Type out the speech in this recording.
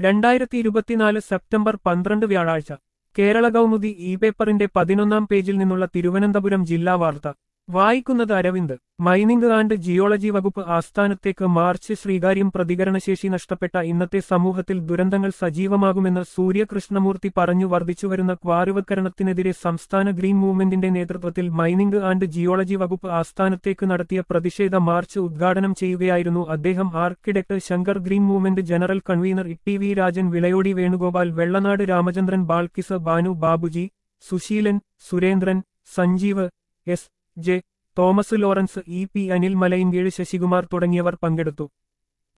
രണ്ടായിരത്തി ഇരുപത്തിനാല് സെപ്റ്റംബർ പന്ത്രണ്ട് വ്യാഴാഴ്ച കേരള കൗമുദി ഇ പേപ്പറിന്റെ പതിനൊന്നാം പേജിൽ നിന്നുള്ള തിരുവനന്തപുരം ജില്ലാ വാർത്ത വായിക്കുന്നത് അരവിന്ദ് മൈനിംഗ് ആൻഡ് ജിയോളജി വകുപ്പ് ആസ്ഥാനത്തേക്ക് മാർച്ച് ശ്രീകാര്യം പ്രതികരണശേഷി നഷ്ടപ്പെട്ട ഇന്നത്തെ സമൂഹത്തിൽ ദുരന്തങ്ങൾ സജീവമാകുമെന്ന് സൂര്യകൃഷ്ണമൂർത്തി പറഞ്ഞു വർദ്ധിച്ചുവരുന്ന ക്വാറിവത്കരണത്തിനെതിരെ സംസ്ഥാന ഗ്രീൻ മൂവ്മെന്റിന്റെ നേതൃത്വത്തിൽ മൈനിംഗ് ആൻഡ് ജിയോളജി വകുപ്പ് ആസ്ഥാനത്തേക്ക് നടത്തിയ പ്രതിഷേധ മാർച്ച് ഉദ്ഘാടനം ചെയ്യുകയായിരുന്നു അദ്ദേഹം architect Shankar Green Movement general convener T V Rajan Vilayodi Venugopal Vellanad Ramachandran Balkis Banu Babuji Susheelan Surendran Sanjeev S J Thomas Lawrence E P Anil Malayinkeezhu Sasikumar തുടങ്ങിയവർ പങ്കെടുത്തു